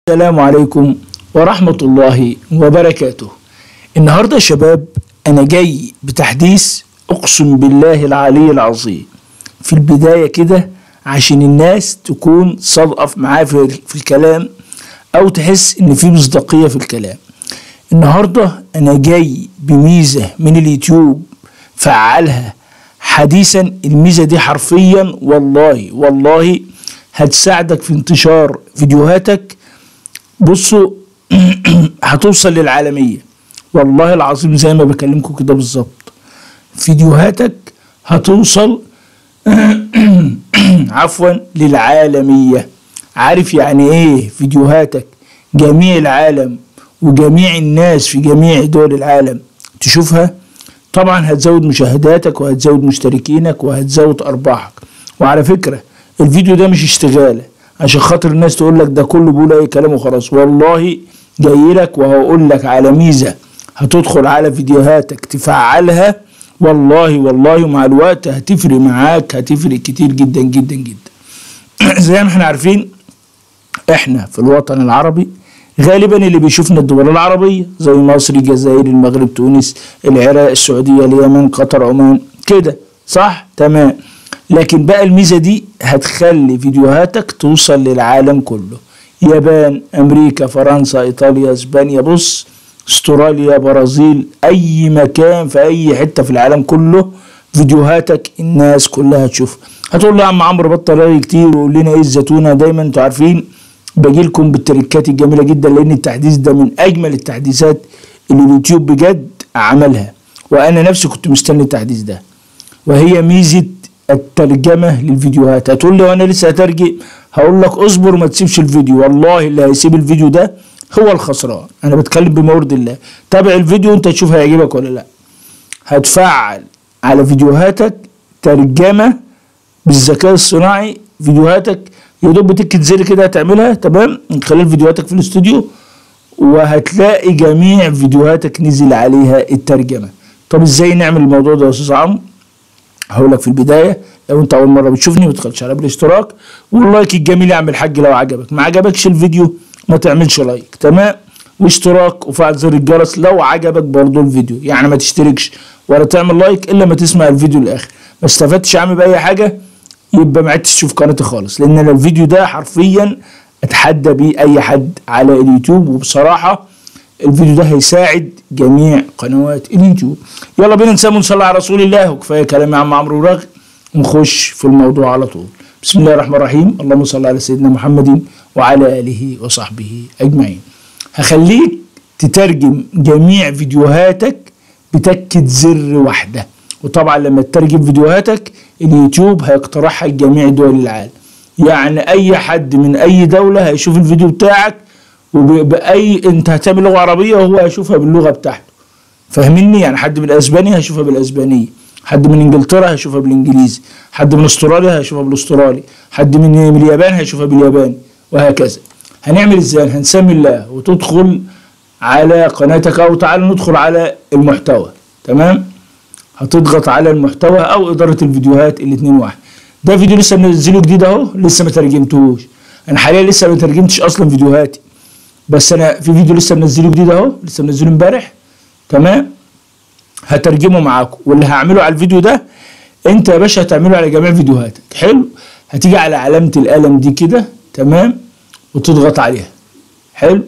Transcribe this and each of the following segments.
السلام عليكم ورحمة الله وبركاته النهاردة يا شباب أنا جاي بتحديث أقسم بالله العلي العظيم في البداية كده عشان الناس تكون صادقة معايا في, في الكلام أو تحس إن في مصداقية في الكلام النهاردة أنا جاي بميزة من اليوتيوب فعلها حديثا الميزة دي حرفيا والله والله هتساعدك في انتشار فيديوهاتك بصوا هتوصل للعالمية والله العظيم زي ما بكلمكم كده بالظبط فيديوهاتك هتوصل عفوا للعالمية عارف يعني ايه فيديوهاتك جميع العالم وجميع الناس في جميع دول العالم تشوفها طبعا هتزود مشاهداتك وهتزود مشتركينك وهتزود ارباحك وعلى فكرة الفيديو ده مش اشتغالة عشان خاطر الناس تقول لك ده كله بيقول اي كلام وخلاص والله جاي لك وهقول لك على ميزة هتدخل على فيديوهاتك تفعلها والله والله مع الوقت هتفرق معاك هتفرق كتير جدا جدا جدا زي ما احنا عارفين احنا في الوطن العربي غالبا اللي بيشوفنا الدول العربية زي مصر الجزائر المغرب تونس العراق السعودية اليمن قطر عمان كده صح تمام لكن بقى الميزة دي هتخلي فيديوهاتك توصل للعالم كله يابان امريكا فرنسا ايطاليا اسبانيا بص استراليا برازيل اي مكان في اي حتة في العالم كله فيديوهاتك الناس كلها تشوف هتقول لي يا عم عمرو بطل رأي كتير وقول لنا ايه الزتونة دايما انتوا عارفين باجي لكم بالتريكات الجميله جدا لان التحديث ده من اجمل التحديثات اللي اليوتيوب بجد عملها وانا نفسي كنت مستني التحديث ده وهي ميزه الترجمه للفيديوهات هتقول لي وانا لسه هترجم هقول لك اصبر ما تسيبش الفيديو والله اللي هيسيب الفيديو ده هو الخسران انا بتكلم بمورد الله تابع الفيديو انت تشوف هيعجبك ولا لا هتفعل على فيديوهاتك ترجمه بالذكاء الصناعي فيديوهاتك يا دوب بتكت زر كده هتعملها تمام من خلال فيديوهاتك في الاستوديو وهتلاقي جميع فيديوهاتك نزل عليها الترجمه طب ازاي نعمل الموضوع ده يا استاذ عمرو هقول لك في البدايه لو انت اول مره بتشوفني ما تدخلش على بالاشتراك واللايك الجميل يا عم الحاج لو عجبك ما عجبكش الفيديو ما تعملش لايك تمام واشتراك وفعل زر الجرس لو عجبك برضو الفيديو يعني ما تشتركش ولا تعمل لايك الا ما تسمع الفيديو للاخر ما استفدتش يا عم باي حاجه يبقى ما عدتش تشوف قناتي خالص لان انا الفيديو ده حرفيا اتحدى بيه اي حد على اليوتيوب وبصراحه الفيديو ده هيساعد جميع قنوات اليوتيوب يلا بينا نسمي ونصلي على رسول الله وكفايه كلام يا عم عمرو رغ ونخش في الموضوع على طول بسم الله الرحمن الرحيم اللهم صل على سيدنا محمد وعلى اله وصحبه اجمعين هخليك تترجم جميع فيديوهاتك بتكة زر واحده وطبعا لما تترجم فيديوهاتك اليوتيوب هيقترحها لجميع دول العالم يعني اي حد من اي دولة هيشوف الفيديو بتاعك وبأي انت هتعمل لغة عربية وهو هيشوفها باللغة بتاعته فاهمني يعني حد من اسبانيا هيشوفها بالاسبانية حد من انجلترا هيشوفها بالانجليزي حد من استراليا هيشوفها بالاسترالي حد من, من اليابان هيشوفها بالياباني وهكذا هنعمل ازاي هنسمي الله وتدخل على قناتك او تعالى ندخل على المحتوى تمام هتضغط على المحتوى او اداره الفيديوهات الاثنين واحد ده فيديو لسه منزله جديد اهو لسه ما ترجمتهوش انا حاليا لسه ما ترجمتش اصلا فيديوهاتي بس انا في فيديو لسه منزله جديد اهو لسه منزله امبارح تمام هترجمه معاكم واللي هعمله على الفيديو ده انت يا باشا هتعمله على جميع فيديوهاتك حلو هتيجي على علامه القلم دي كده تمام وتضغط عليها حلو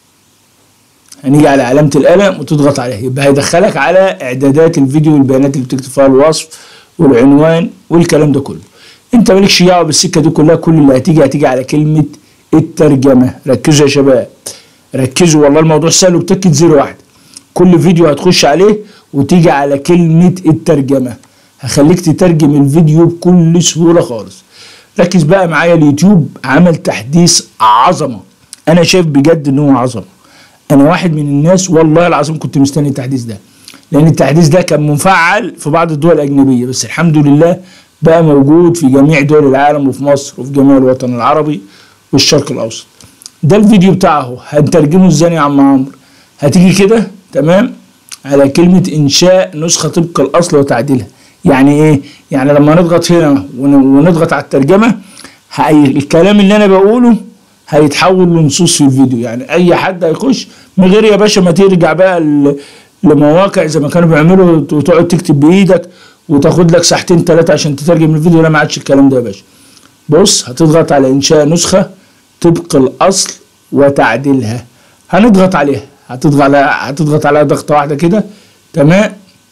هنيجي على علامة القلم وتضغط عليها يبقى هيدخلك على اعدادات الفيديو والبيانات اللي بتكتب فيها الوصف والعنوان والكلام ده كله انت مالكش دعوه بالسكه دي كلها كل اللي هتيجي هتيجي على كلمه الترجمه ركزوا يا شباب ركزوا والله الموضوع سهل وبتكت زر واحد كل فيديو هتخش عليه وتيجي على كلمه الترجمه هخليك تترجم الفيديو بكل سهوله خالص ركز بقى معايا اليوتيوب عمل تحديث عظمه انا شايف بجد ان هو عظمه انا واحد من الناس والله العظيم كنت مستني التحديث ده لان التحديث ده كان مفعل في بعض الدول الاجنبيه بس الحمد لله بقى موجود في جميع دول العالم وفي مصر وفي جميع الوطن العربي والشرق الاوسط ده الفيديو بتاعه هنترجمه ازاي يا عم عمرو هتيجي كده تمام على كلمة إنشاء نسخة طبق الأصل وتعديلها يعني إيه؟ يعني لما نضغط هنا ون- ونضغط على الترجمة هي- الكلام اللي أنا بقوله هيتحول لنصوص في الفيديو يعني اي حد هيخش من غير يا باشا ما ترجع بقى ل- لمواقع زي ما كانوا بيعملوا وتقعد تكتب بايدك وتاخد لك ساعتين ثلاثه عشان تترجم الفيديو لا ما عادش الكلام ده يا باشا بص هتضغط على انشاء نسخه طبق الاصل وتعديلها هنضغط عليها هتضغط على هتضغط عليها ضغطه واحده كده تمام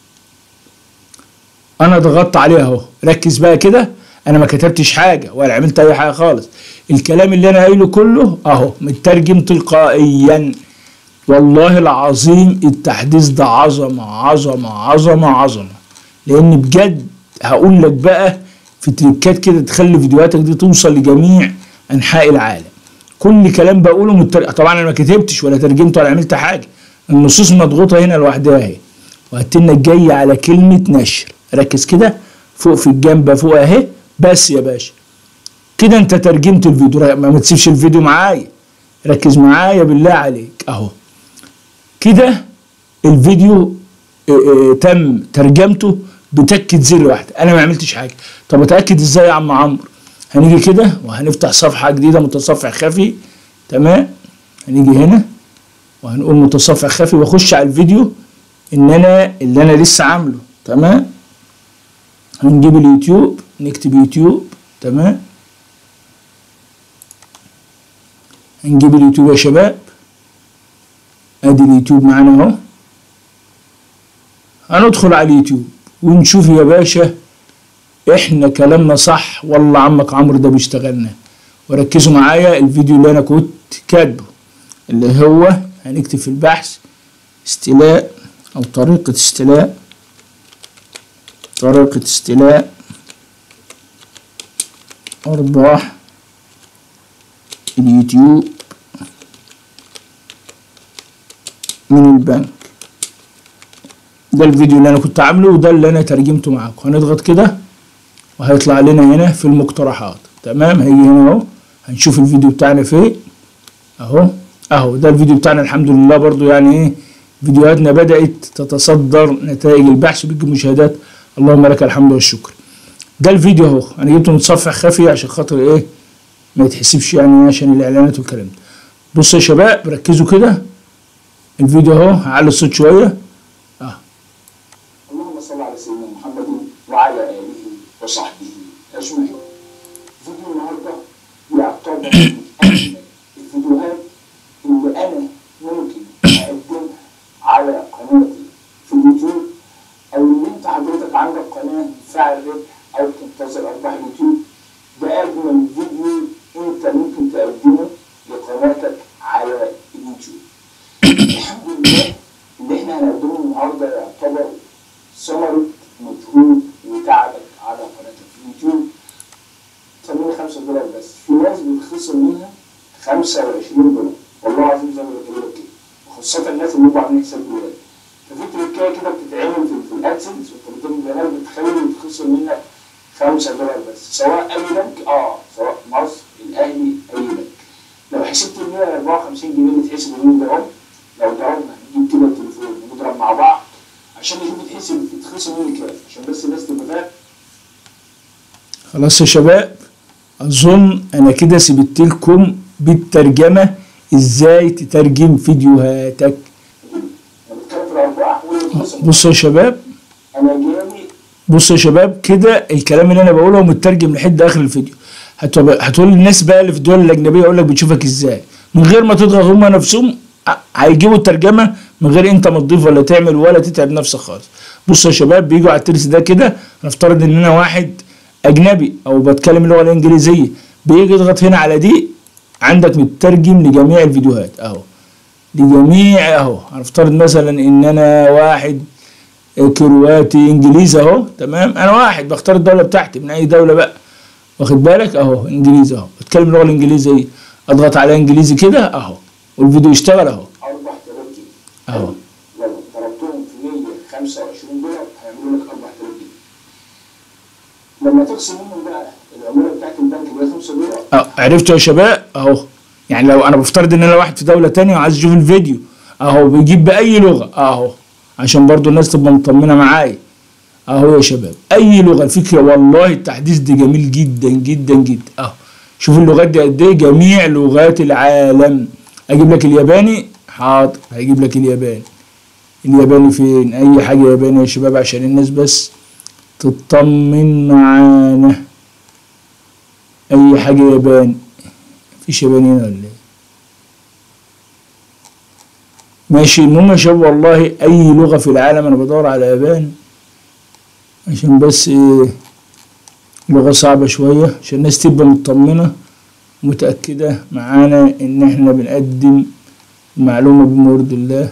انا ضغطت عليها اهو ركز بقى كده انا ما كتبتش حاجه ولا عملت اي حاجه خالص الكلام اللي انا قايله كله اهو مترجم تلقائيا والله العظيم التحديث ده عظمه عظمه عظمه عظمه لان بجد هقول لك بقى في تريكات كده تخلي فيديوهاتك دي توصل لجميع انحاء العالم كل كلام بقوله متر... طبعا انا ما كتبتش ولا ترجمت ولا عملت حاجه النصوص مضغوطه هنا لوحدها اهي وهتنا جاي على كلمه نشر ركز كده فوق في الجنب فوق اهي بس يا باشا كده انت ترجمت الفيديو ما ما تسيبش الفيديو معايا ركز معايا بالله عليك اهو كده الفيديو اه، اه، تم ترجمته بتكة زر واحدة انا ما عملتش حاجة طب اتأكد ازاي يا عم عمرو هنيجي كده وهنفتح صفحة جديدة متصفح خفي تمام هنيجي هنا وهنقول متصفح خفي واخش على الفيديو ان انا اللي انا لسه عامله تمام هنجيب اليوتيوب نكتب يوتيوب تمام هنجيب اليوتيوب يا شباب ادي اليوتيوب معانا اهو هندخل على اليوتيوب ونشوف يا باشا احنا كلامنا صح والله عمك عمرو ده بيشتغلنا وركزوا معايا الفيديو اللي انا كنت كاتبه اللي هو هنكتب في البحث استيلاء او طريقة استيلاء طريقة استيلاء ارباح اليوتيوب من البنك ده الفيديو اللي انا كنت عامله وده اللي انا ترجمته معاكم هنضغط كده وهيطلع لنا هنا في المقترحات تمام هيجي هنا اهو هنشوف الفيديو بتاعنا فين اهو اهو ده الفيديو بتاعنا الحمد لله برضو يعني ايه فيديوهاتنا بدأت تتصدر نتائج البحث وبتجيب مشاهدات اللهم لك الحمد والشكر ده الفيديو اهو انا جبته متصفح خفي عشان خاطر ايه ما يتحسبش يعني عشان الاعلانات والكلام ده بصوا يا شباب ركزوا كده الفيديو اهو هعلي الصوت شويه اه اللهم صل على سيدنا محمد وعلى آله وصحبه أجمعين. فيديو النهارده يعتبر من أجمل الفيديوهات اللي أنا ممكن أقدمها على قناتي في اليوتيوب أو إن أنت حضرتك عندك قناة فاعل ربح أو تنتظر أرباح اليوتيوب ده أجمل فيديو أنت ممكن تقدمه لقناتك على اليوتيوب. الحمد لله اللي احنا هنقدمه النهارده يعتبر ثمرة مجهود وتعبك على قناتك في اليوتيوب 85 دولار بس في ناس بتخسر منها 25 دولار والله العظيم زي ما بقول لك كده وخاصة الناس اللي هم عاملين حساب دولار ففي تريكايه كده بتتعمل في, في الادسنس وانت بتعمل بيانات بتخلي بتخسر منك 5 دولار بس سواء اي بنك اه سواء مصر الاهلي اي بنك لو حسبت ال 154 جنيه اللي اتحسب اليوم ده اهو لو ضربنا نجيب كده التليفون ونضرب مع بعض عشان نشوف تحسب تتخصم مني كام عشان بس الناس تبقى فاهم خلاص يا شباب اظن انا كده سبت لكم بالترجمه ازاي تترجم فيديوهاتك انا بتكلم في الارباح والخصم بصوا يا شباب انا جالي بصوا يا شباب كده الكلام اللي انا بقوله مترجم لحد اخر الفيديو هتبقى- هتقول للناس بقى اللي في الدول الاجنبيه يقول لك بتشوفك ازاي من غير ما تضغط هم نفسهم ع- هيجيبوا الترجمه من غير انت ما تضيف ولا تعمل ولا تتعب نفسك خالص بصوا يا شباب بيجوا على الترس ده كده نفترض ان انا واحد اجنبي او بتكلم اللغه الانجليزيه بيجي يضغط هنا على دي عندك مترجم لجميع الفيديوهات اهو لجميع اهو هنفترض مثلا ان انا واحد كرواتي انجليزي اهو تمام انا واحد بختار الدوله بتاعتي من اي دوله بقى واخد بالك اهو انجليزي اهو بتكلم اللغه الانجليزيه اضغط على انجليزي كده اهو والفيديو يشتغل اهو 4000 جنيه اهو لو ضربتهم في 125 دولار هيعملوا لك 4000 جنيه لما تخصم منهم بقى العموله بتاعت البنك اللي هي 5 دولار أه عرفتوا يا شباب اهو يعني لو انا بفترض ان انا واحد في دوله تانية وعايز اشوف الفيديو اهو بيجيب باي لغه اهو عشان برضو الناس تبقى مطمنه معايا اهو يا شباب اي لغه الفكره والله التحديث ده جميل جدا جدا جدا اهو شوف اللغات دي قد ايه جميع لغات العالم اجيب لك الياباني حاضر هيجيب لك الياباني الياباني فين اي حاجه ياباني يا شباب عشان الناس بس تطمن معانا اي حاجه ياباني مفيش ياباني هنا ولا ايه ماشي المهم يا شباب والله اي لغه في العالم انا بدور على يابان عشان بس ايه لغه صعبه شويه عشان الناس تبقى مطمنه متاكده معانا ان احنا بنقدم معلومه بمرض الله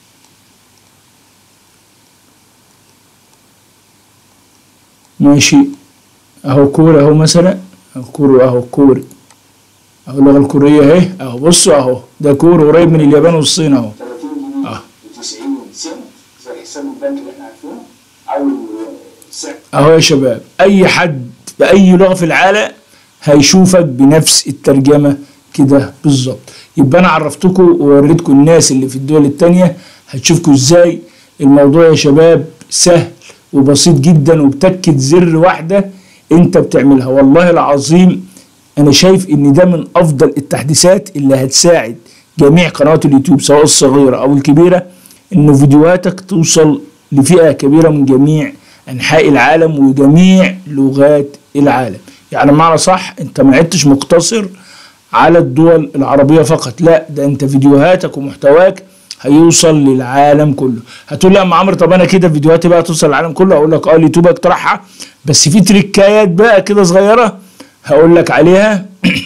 ماشي اهو كوري اهو مثلا اهو كوري اهو كوري اهو اللغه الكوريه اهي اهو بصوا اهو ده كوري قريب من اليابان والصين اهو 30 جنيه آه. و90 سنت زي حساب البنك اللي احنا عارفينه او السعر اهو يا شباب اي حد باي لغه في العالم هيشوفك بنفس الترجمه كده بالظبط يبقى انا عرفتكم ووريتكم الناس اللي في الدول التانية هتشوفكم ازاي الموضوع يا شباب سهل وبسيط جدا وبتكة زر واحدة انت بتعملها والله العظيم انا شايف ان ده من افضل التحديثات اللي هتساعد جميع قنوات اليوتيوب سواء الصغيرة او الكبيرة ان فيديوهاتك توصل لفئة كبيرة من جميع انحاء العالم وجميع لغات العالم يعني معنى صح انت ما عدتش مقتصر على الدول العربية فقط لا ده انت فيديوهاتك ومحتواك هيوصل للعالم كله هتقول لي يا عم عمرو طب انا كده فيديوهاتي بقى توصل للعالم كله اقول لك اه اليوتيوب اقترحها بس في تريكايات بقى كده صغيره هقول لك عليها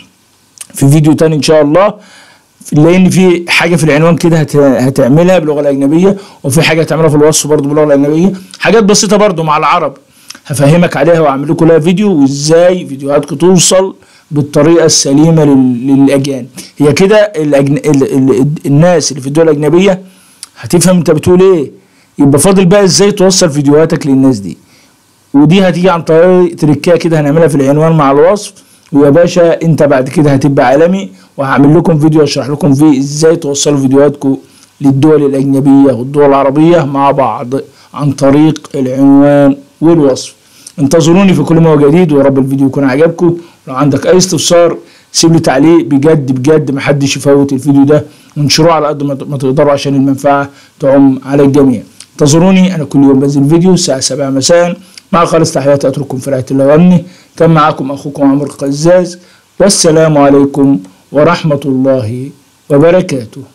في فيديو تاني ان شاء الله لان في حاجه في العنوان كده هت... هتعملها باللغه الاجنبيه وفي حاجه هتعملها في الوصف برضه باللغه الاجنبيه حاجات بسيطه برضه مع العرب هفهمك عليها واعمل لكم لها فيديو وازاي فيديوهاتكم توصل بالطريقه السليمه لل... للاجانب هي كده الأجن... ال... ال... الناس اللي في الدول الاجنبيه هتفهم انت بتقول ايه يبقى فاضل بقى ازاي توصل فيديوهاتك للناس دي ودي هتيجي عن طريق تريكايه كده هنعملها في العنوان مع الوصف ويا باشا انت بعد كده هتبقى عالمي وهعمل لكم فيديو اشرح لكم فيه ازاي توصلوا فيديوهاتكم للدول الاجنبيه والدول العربيه مع بعض عن طريق العنوان والوصف انتظروني في كل ما هو جديد ويا رب الفيديو يكون عجبكم لو عندك اي استفسار سيب لي تعليق بجد بجد محدش يفوت الفيديو ده وانشروه على قد ما ما تقدروا عشان المنفعه تعم على الجميع انتظروني انا كل يوم بنزل فيديو الساعه 7 مساء مع خالص تحياتي اترككم في رعايه الله وامنه كان معكم اخوكم عمرو قزاز والسلام عليكم ورحمه الله وبركاته